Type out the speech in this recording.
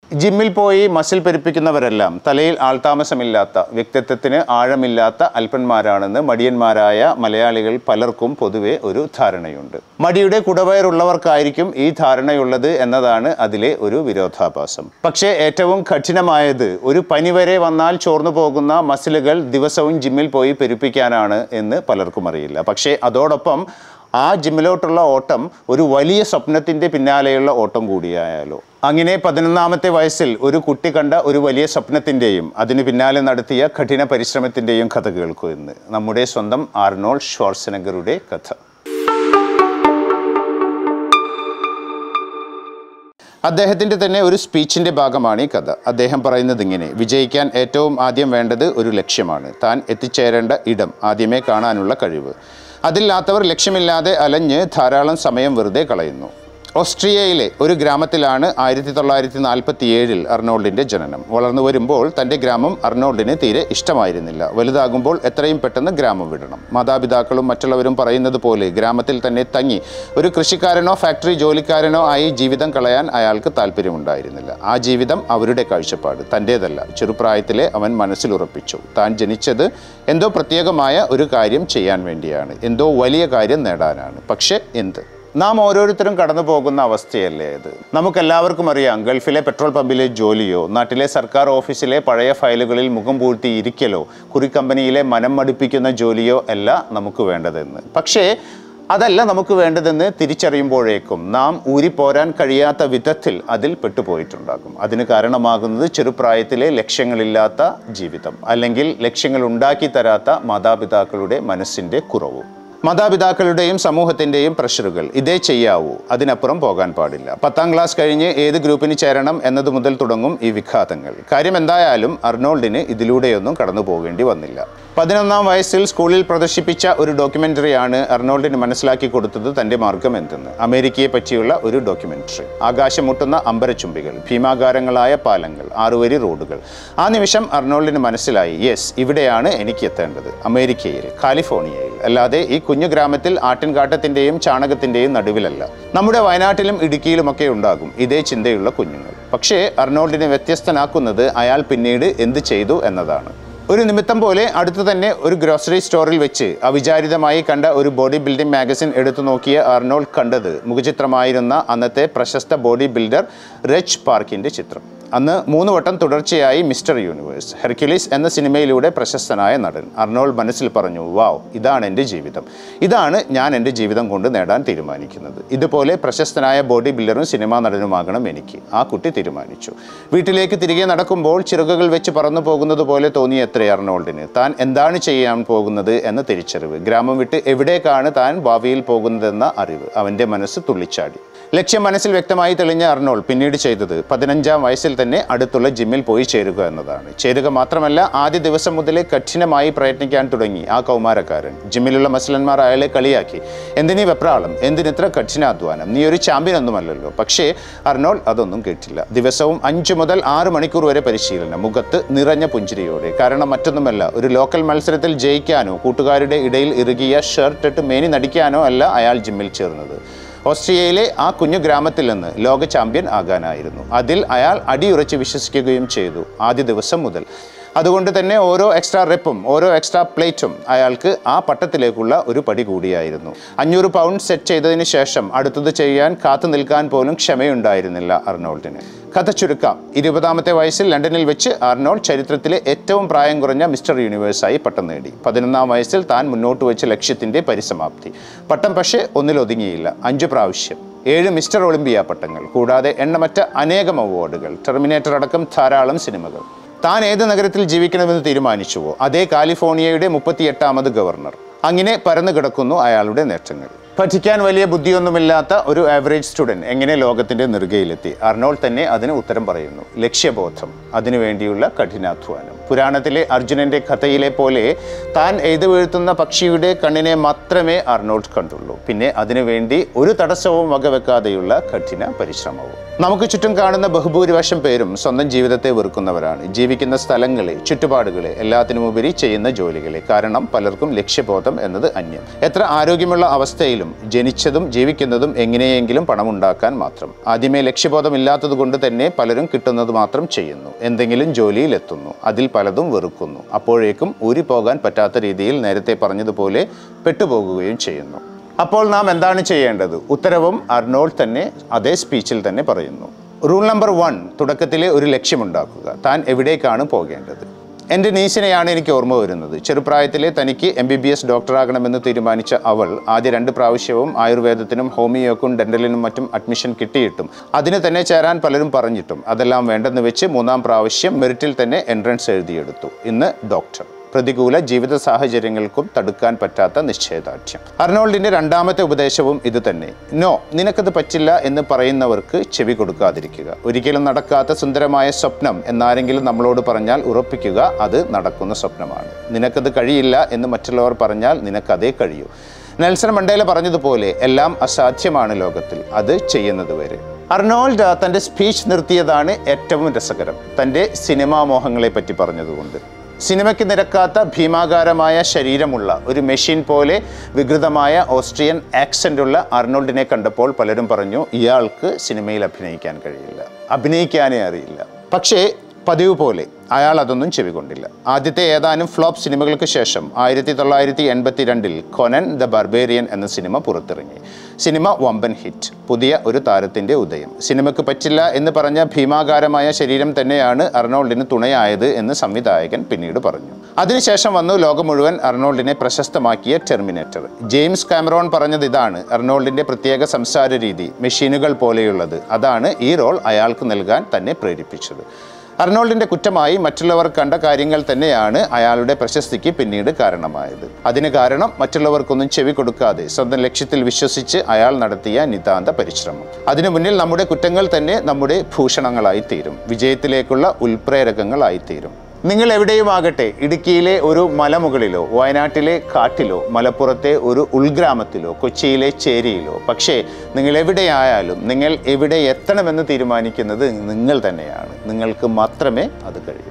ജിമ്മിൽ പോയി മസിൽ പെരുപ്പിക്കുന്നവരെല്ലാം തലയിൽ ആൾതാമസമില്ലാത്ത വ്യക്തിത്വത്തിന് ആഴമില്ലാത്ത അല്പന്മാരാണെന്ന് മടിയന്മാരായ മലയാളികൾ പലർക്കും പൊതുവെ ഒരു ധാരണയുണ്ട് മടിയുടെ കുടവയറുള്ളവർക്കായിരിക്കും ഈ ധാരണയുള്ളത് എന്നതാണ് അതിലെ ഒരു വിരോധാഭാസം പക്ഷേ ഏറ്റവും കഠിനമായത് ഒരു പനി വരെ വന്നാൽ ചോർന്നു പോകുന്ന മസിലുകൾ ദിവസവും ജിമ്മിൽ പോയി പെരുപ്പിക്കാനാണ് എന്ന് പലർക്കും അറിയില്ല പക്ഷേ അതോടൊപ്പം ആ ജിമ്മിലോട്ടുള്ള ഓട്ടം ഒരു വലിയ സ്വപ്നത്തിൻ്റെ പിന്നാലെയുള്ള ഓട്ടം കൂടിയായാലോ അങ്ങനെ പതിനൊന്നാമത്തെ വയസ്സിൽ ഒരു കുട്ടി കണ്ട ഒരു വലിയ സ്വപ്നത്തിൻ്റെയും അതിന് പിന്നാലെ നടത്തിയ കഠിന പരിശ്രമത്തിൻ്റെയും കഥ കേൾക്കൂ എന്ന് നമ്മുടെ സ്വന്തം ആർണോൾ ഷ്വാർസനഗറുടെ കഥ അദ്ദേഹത്തിൻ്റെ തന്നെ ഒരു സ്പീച്ചിൻ്റെ ഭാഗമാണ് ഈ കഥ അദ്ദേഹം പറയുന്നത് ഇങ്ങനെ വിജയിക്കാൻ ഏറ്റവും ആദ്യം വേണ്ടത് ഒരു ലക്ഷ്യമാണ് താൻ എത്തിച്ചേരേണ്ട ഇടം ആദ്യമേ കാണാനുള്ള കഴിവ് അതില്ലാത്തവർ ലക്ഷ്യമില്ലാതെ അലഞ്ഞ് ധാരാളം സമയം വെറുതെ കളയുന്നു ഓസ്ട്രിയയിലെ ഒരു ഗ്രാമത്തിലാണ് ആയിരത്തി തൊള്ളായിരത്തി നാൽപ്പത്തി ഏഴിൽ അർണോൾഡിൻ്റെ ജനനം വളർന്നു വരുമ്പോൾ തൻ്റെ ഗ്രാമം അർണോൾഡിന് തീരെ ഇഷ്ടമായിരുന്നില്ല വലുതാകുമ്പോൾ എത്രയും പെട്ടെന്ന് ഗ്രാമം വിടണം മാതാപിതാക്കളും മറ്റുള്ളവരും പറയുന്നത് പോലെ ഗ്രാമത്തിൽ തന്നെ തങ്ങി ഒരു കൃഷിക്കാരനോ ഫാക്ടറി ജോലിക്കാരനോ ആയി ജീവിതം കളയാൻ അയാൾക്ക് താല്പര്യമുണ്ടായിരുന്നില്ല ആ ജീവിതം അവരുടെ കാഴ്ചപ്പാട് തൻ്റേതല്ല ചെറുപ്രായത്തിലെ അവൻ മനസ്സിലുറപ്പിച്ചു താൻ ജനിച്ചത് എന്തോ പ്രത്യേകമായ ഒരു കാര്യം ചെയ്യാൻ വേണ്ടിയാണ് എന്തോ വലിയ കാര്യം നേടാനാണ് പക്ഷേ എന്ത് നാം ഓരോരുത്തരും കടന്നു പോകുന്ന അവസ്ഥയല്ലേ ഇത് നമുക്കെല്ലാവർക്കും അറിയാം ഗൾഫിലെ പെട്രോൾ പമ്പിലെ ജോലിയോ നാട്ടിലെ സർക്കാർ ഓഫീസിലെ പഴയ ഫയലുകളിൽ മുഖം പൂഴ്ത്തി ഇരിക്കലോ കുറിക്കമ്പനിയിലെ മനം മടുപ്പിക്കുന്ന ജോലിയോ അല്ല നമുക്ക് വേണ്ടതെന്ന് പക്ഷേ അതല്ല നമുക്ക് വേണ്ടതെന്ന് തിരിച്ചറിയുമ്പോഴേക്കും നാം ഊരിപ്പോരാൻ കഴിയാത്ത വിധത്തിൽ അതിൽ പെട്ടുപോയിട്ടുണ്ടാകും അതിന് കാരണമാകുന്നത് ചെറുപ്രായത്തിലെ ലക്ഷ്യങ്ങളില്ലാത്ത ജീവിതം അല്ലെങ്കിൽ ലക്ഷ്യങ്ങൾ ഉണ്ടാക്കി തരാത്ത മാതാപിതാക്കളുടെ മനസ്സിൻ്റെ കുറവും മാതാപിതാക്കളുടെയും സമൂഹത്തിൻ്റെയും പ്രഷറുകൾ ഇതേ ചെയ്യാവൂ അതിനപ്പുറം പോകാൻ പാടില്ല പത്താം ക്ലാസ് കഴിഞ്ഞ് ഏത് ഗ്രൂപ്പിന് ചേരണം എന്നത് മുതൽ തുടങ്ങും ഈ വിഘാതങ്ങൾ കാര്യം എന്തായാലും അർണോൾഡിന് ഇതിലൂടെയൊന്നും കടന്നു പോകേണ്ടി വന്നില്ല പതിനൊന്നാം വയസ്സിൽ സ്കൂളിൽ പ്രദർശിപ്പിച്ച ഒരു ഡോക്യുമെൻ്ററിയാണ് അർണോൾഡിന് മനസ്സിലാക്കി കൊടുത്തത് തൻ്റെ മാർഗം എന്തെന്ന് അമേരിക്കയെ പറ്റിയുള്ള ഒരു ഡോക്യുമെൻ്ററി ആകാശം മുട്ടുന്ന അമ്പരച്ചുംബികൾ ഭീമാകാരങ്ങളായ പാലങ്ങൾ ആറുവരി റോഡുകൾ ആ നിമിഷം അർണോൾഡിന് മനസ്സിലായി യെസ് ഇവിടെയാണ് എനിക്ക് എത്തേണ്ടത് അമേരിക്കയിൽ കാലിഫോർണിയയിൽ അല്ലാതെ ഈ കുഞ്ഞു ഗ്രാമത്തിൽ ആട്ടിൻകാട്ടത്തിൻ്റെയും ചാണകത്തിൻ്റെയും നടുവിലല്ല നമ്മുടെ വയനാട്ടിലും ഇടുക്കിയിലുമൊക്കെ ഉണ്ടാകും ഇതേ ചിന്തയുള്ള കുഞ്ഞുങ്ങൾ പക്ഷേ അർണോൾഡിനെ വ്യത്യസ്തനാക്കുന്നത് അയാൾ പിന്നീട് എന്ത് ചെയ്തു എന്നതാണ് ഒരു നിമിത്തം പോലെ അടുത്ത് തന്നെ ഒരു ഗ്രോസറി സ്റ്റോറിൽ വെച്ച് അവിചാരിതമായി കണ്ട ഒരു ബോഡി ബിൽഡിംഗ് മാഗസിൻ എടുത്തു നോക്കിയ അർണോൾഡ് കണ്ടത് മുഖചിത്രമായിരുന്ന അന്നത്തെ പ്രശസ്ത ബോഡി ബിൽഡർ റെച്ച് പാർക്കിൻ്റെ ചിത്രം അന്ന് മൂന്ന് വട്ടം തുടർച്ചയായി മിസ്റ്റർ യൂണിവേഴ്സ് ഹെർക്യുലിസ് എന്ന സിനിമയിലൂടെ പ്രശസ്തനായ നടൻ അർണോൾഡ് മനസ്സിൽ പറഞ്ഞു വാവ് ഇതാണ് എൻ്റെ ജീവിതം ഇതാണ് ഞാൻ എൻ്റെ ജീവിതം കൊണ്ട് നേടാൻ തീരുമാനിക്കുന്നത് ഇതുപോലെ പ്രശസ്തനായ ബോഡി ബിൽഡറും സിനിമാ നടനുമാകണം എനിക്ക് ആ കുട്ടി തീരുമാനിച്ചു വീട്ടിലേക്ക് തിരികെ നടക്കുമ്പോൾ ചിറകുകൾ വെച്ച് പറന്നു പോകുന്നത് പോലെ തോന്നിയ എത്ര അർണോൾഡിന് താൻ എന്താണ് ചെയ്യാൻ പോകുന്നത് എന്ന തിരിച്ചറിവ് ഗ്രാമം വിട്ട് എവിടേക്കാണ് താൻ ഭാവിയിൽ പോകുന്നതെന്ന അറിവ് അവൻ്റെ മനസ്സ് തുള്ളിച്ചാടി ലക്ഷ്യം മനസ്സിൽ വ്യക്തമായി തെളിഞ്ഞ അർണോൾ പിന്നീട് ചെയ്തത് പതിനഞ്ചാം വയസ്സിൽ തന്നെ അടുത്തുള്ള ജിമ്മിൽ പോയി ചേരുക എന്നതാണ് ചേരുക മാത്രമല്ല ആദ്യ ദിവസം മുതലേ കഠിനമായി പ്രയത്നിക്കാൻ തുടങ്ങി ആ കൗമാരക്കാരൻ ജിമ്മിലുള്ള മസ്ലന്മാർ അയാളെ കളിയാക്കി എന്തിനീ വെപ്രാളം എന്തിനിത്ര കഠിനാധ്വാനം നീ ഒരു ചാമ്പ്യൻ ഒന്നുമല്ലല്ലോ പക്ഷേ അർണോൾ അതൊന്നും കേട്ടില്ല ദിവസവും അഞ്ച് മുതൽ ആറ് മണിക്കൂർ വരെ പരിശീലനം മുഖത്ത് നിറഞ്ഞ പുഞ്ചിരിയോടെ കാരണം മറ്റൊന്നുമല്ല ഒരു ലോക്കൽ മത്സരത്തിൽ ജയിക്കാനോ കൂട്ടുകാരുടെ ഇടയിൽ ഇറുകിയ ഷർട്ട് ഇട്ട് മേനി നടിക്കാനോ അല്ല അയാൾ ജിമ്മിൽ ചേർന്നത് ഓസ്ട്രിയയിലെ ആ കുഞ്ഞു ഗ്രാമത്തിൽ നിന്ന് ലോക ചാമ്പ്യൻ ആകാനായിരുന്നു അതിൽ അയാൾ അടിയുറച്ച് വിശ്വസിക്കുകയും ചെയ്തു ആദ്യ ദിവസം മുതൽ അതുകൊണ്ട് തന്നെ ഓരോ എക്സ്ട്രാ റെപ്പും ഓരോ എക്സ്ട്രാ പ്ലേറ്റും അയാൾക്ക് ആ പട്ടത്തിലേക്കുള്ള ഒരു പടി കൂടിയായിരുന്നു അഞ്ഞൂറ് പൗണ്ട് സെറ്റ് ചെയ്തതിന് ശേഷം അടുത്തത് ചെയ്യാൻ കാത്തു നിൽക്കാൻ പോലും ക്ഷമയുണ്ടായിരുന്നില്ല അർണോൾഡിന് കഥ ചുരുക്കാം ഇരുപതാമത്തെ വയസ്സിൽ ലണ്ടനിൽ വെച്ച് അർണോൾഡ് ചരിത്രത്തിലെ ഏറ്റവും പ്രായം കുറഞ്ഞ മിസ്റ്റർ യൂണിവേഴ്സായി പട്ടം നേടി പതിനൊന്നാം വയസ്സിൽ താൻ മുന്നോട്ട് വെച്ച ലക്ഷ്യത്തിൻ്റെ പരിസമാപ്തി പട്ടം പക്ഷേ ഒന്നിലൊതുങ്ങിയില്ല അഞ്ചു പ്രാവശ്യം ഏഴ് മിസ്റ്റർ ഒളിമ്പിയ പട്ടങ്ങൾ കൂടാതെ എണ്ണമറ്റ അനേകം അവാർഡുകൾ ടെർമിനേറ്റർ അടക്കം ധാരാളം സിനിമകൾ താൻ ഏത് നഗരത്തിൽ ജീവിക്കണമെന്ന് തീരുമാനിച്ചുവോ അതേ കാലിഫോർണിയയുടെ മുപ്പത്തിയെട്ടാമത് ഗവർണർ അങ്ങനെ പരന്നു കിടക്കുന്നു അയാളുടെ നേട്ടങ്ങൾ പഠിക്കാൻ വലിയ ബുദ്ധിയൊന്നുമില്ലാത്ത ഒരു ആവറേജ് സ്റ്റുഡൻറ് എങ്ങനെ ലോകത്തിൻ്റെ നെറുകയിലെത്തി അർണോൾ തന്നെ അതിന് ഉത്തരം പറയുന്നു ലക്ഷ്യബോധം അതിനുവേണ്ടിയുള്ള കഠിനാധ്വാനം പുരാണത്തിലെ അർജുനന്റെ കഥയിലെ പോലെ താൻ എഴുതു വീഴ്ത്തുന്ന പക്ഷിയുടെ കണ്ണിനെ മാത്രമേ അർണോൾഡ് കണ്ടുള്ളൂ പിന്നെ അതിനുവേണ്ടി ഒരു തടസ്സവും വകവെക്കാതെയുള്ള കഠിന പരിശ്രമവും നമുക്ക് ചുറ്റും കാണുന്ന ബഹുഭൂരിപക്ഷം പേരും സ്വന്തം ജീവിതത്തെ വെറുക്കുന്നവരാണ് ജീവിക്കുന്ന സ്ഥലങ്ങളെ ചുറ്റുപാടുകളെ എല്ലാത്തിനുമുപരി ചെയ്യുന്ന ജോലികളെ കാരണം പലർക്കും ലക്ഷ്യബോധം എന്നത് അന്യം എത്ര ആരോഗ്യമുള്ള അവസ്ഥയിലും ജനിച്ചതും ജീവിക്കുന്നതും എങ്ങനെയെങ്കിലും പണമുണ്ടാക്കാൻ മാത്രം ആദ്യമേ ലക്ഷ്യബോധമില്ലാത്തത് കൊണ്ട് തന്നെ പലരും കിട്ടുന്നത് മാത്രം ചെയ്യുന്നു എന്തെങ്കിലും ജോലിയിൽ എത്തുന്നു അതിൽ പലതും വെറുക്കുന്നു അപ്പോഴേക്കും ഊരിപ്പോകാൻ പറ്റാത്ത രീതിയിൽ നേരത്തെ പറഞ്ഞതുപോലെ പെട്ടുപോകുകയും ചെയ്യുന്നു അപ്പോൾ നാം എന്താണ് ചെയ്യേണ്ടത് ഉത്തരവും അർണോൾഡ് തന്നെ അതേ സ്പീച്ചിൽ തന്നെ പറയുന്നു റൂൾ നമ്പർ വൺ തുടക്കത്തിലെ ഒരു ലക്ഷ്യമുണ്ടാക്കുക താൻ എവിടേക്കാണ് പോകേണ്ടത് എൻ്റെ നീസിനെയാണ് എനിക്ക് ഓർമ്മ വരുന്നത് ചെറുപ്രായത്തിലെ തനിക്ക് എം ബി ബി എസ് ഡോക്ടറാകണമെന്ന് തീരുമാനിച്ച അവൾ ആദ്യ രണ്ട് പ്രാവശ്യവും ആയുർവേദത്തിനും ഹോമിയോക്കും ഡെന്റലിനും മറ്റും അഡ്മിഷൻ കിട്ടിയിട്ടും അതിന് തന്നെ ചേരാൻ പലരും പറഞ്ഞിട്ടും അതെല്ലാം വേണ്ടെന്ന് വെച്ച് മൂന്നാം പ്രാവശ്യം മെറിറ്റിൽ തന്നെ എൻട്രൻസ് എഴുതിയെടുത്തു ഇന്ന് ഡോക്ടർ പ്രതികൂല ജീവിത സാഹചര്യങ്ങൾക്കും തടുക്കാൻ പറ്റാത്ത നിശ്ചയദാർഢ്യം അർണോൾഡിന്റെ രണ്ടാമത്തെ ഉപദേശവും ഇത് തന്നെ നോ നിനക്കത് പറ്റില്ല എന്ന് പറയുന്നവർക്ക് ചെവി കൊടുക്കാതിരിക്കുക ഒരിക്കലും നടക്കാത്ത സുന്ദരമായ സ്വപ്നം എന്നാരെങ്കിലും നമ്മളോട് പറഞ്ഞാൽ ഉറപ്പിക്കുക അത് നടക്കുന്ന സ്വപ്നമാണ് നിനക്കത് കഴിയില്ല എന്ന് മറ്റുള്ളവർ പറഞ്ഞാൽ നിനക്കതേ കഴിയൂ നെൽസൺ മണ്ടേല പറഞ്ഞതുപോലെ എല്ലാം അസാധ്യമാണ് ലോകത്തിൽ അത് ചെയ്യുന്നത് വരെ അർണോൾഡ് തൻ്റെ സ്പീച്ച് നിർത്തിയതാണ് ഏറ്റവും രസകരം തൻ്റെ സിനിമാ മോഹങ്ങളെ പറ്റി പറഞ്ഞതുകൊണ്ട് സിനിമയ്ക്ക് നിരക്കാത്ത ഭീമാകാരമായ ശരീരമുള്ള ഒരു മെഷീൻ പോലെ വികൃതമായ ഓസ്ട്രിയൻ ആക്സൻ്റ് ഉള്ള അർണോൾഡിനെ കണ്ടപ്പോൾ പലരും പറഞ്ഞു ഇയാൾക്ക് സിനിമയിൽ അഭിനയിക്കാൻ കഴിയില്ല അഭിനയിക്കാനേ അറിയില്ല പക്ഷേ പതിവ് പോലെ അയാൾ അതൊന്നും ചെവികൊണ്ടില്ല ആദ്യത്തെ ഏതാനും ഫ്ലോപ്പ് സിനിമകൾക്ക് ശേഷം ആയിരത്തി തൊള്ളായിരത്തി എൺപത്തി രണ്ടിൽ കൊനൻ ദ ബർബേറിയൻ എന്ന സിനിമ പുറത്തിറങ്ങി സിനിമ വമ്പൻ ഹിറ്റ് പുതിയ ഒരു താരത്തിൻ്റെ ഉദയം സിനിമയ്ക്ക് പറ്റില്ല എന്ന് പറഞ്ഞ ഭീമാകാരമായ ശരീരം തന്നെയാണ് അർണോൾഡിന് തുണയായത് എന്ന് സംവിധായകൻ പിന്നീട് പറഞ്ഞു അതിനുശേഷം വന്നു ലോകം മുഴുവൻ അർണോൾഡിനെ പ്രശസ്തമാക്കിയ ടെർമിനേറ്റർ ജെയിംസ് കാമറോൺ പറഞ്ഞത് ഇതാണ് അർണോൾഡിന്റെ പ്രത്യേക സംസാര രീതി മെഷീനുകൾ പോലെയുള്ളത് അതാണ് ഈ റോൾ അയാൾക്ക് നൽകാൻ തന്നെ പ്രേരിപ്പിച്ചത് അർണോൾഡിന്റെ കുറ്റമായി മറ്റുള്ളവർ കണ്ട കാര്യങ്ങൾ തന്നെയാണ് അയാളുടെ പ്രശസ്തിക്ക് പിന്നീട് കാരണമായത് അതിന് കാരണം മറ്റുള്ളവർക്കൊന്നും ചെവി കൊടുക്കാതെ സ്വന്തം ലക്ഷ്യത്തിൽ വിശ്വസിച്ച് അയാൾ നടത്തിയ നിതാന്ത പരിശ്രമം അതിനു മുന്നിൽ നമ്മുടെ കുറ്റങ്ങൾ തന്നെ നമ്മുടെ ഭൂഷണങ്ങളായി തീരും വിജയത്തിലേക്കുള്ള ഉൽപ്രേരകങ്ങളായി തീരും നിങ്ങൾ എവിടെയുമാകട്ടെ ഇടുക്കിയിലെ ഒരു മലമുകളിലോ വയനാട്ടിലെ കാട്ടിലോ മലപ്പുറത്തെ ഒരു ഉൾഗ്രാമത്തിലോ കൊച്ചിയിലെ ചേരിയിലോ പക്ഷേ നിങ്ങൾ എവിടെയായാലും നിങ്ങൾ എവിടെ എത്തണമെന്ന് തീരുമാനിക്കുന്നത് നിങ്ങൾ തന്നെയാണ് നിങ്ങൾക്ക് മാത്രമേ അത് കഴിയൂ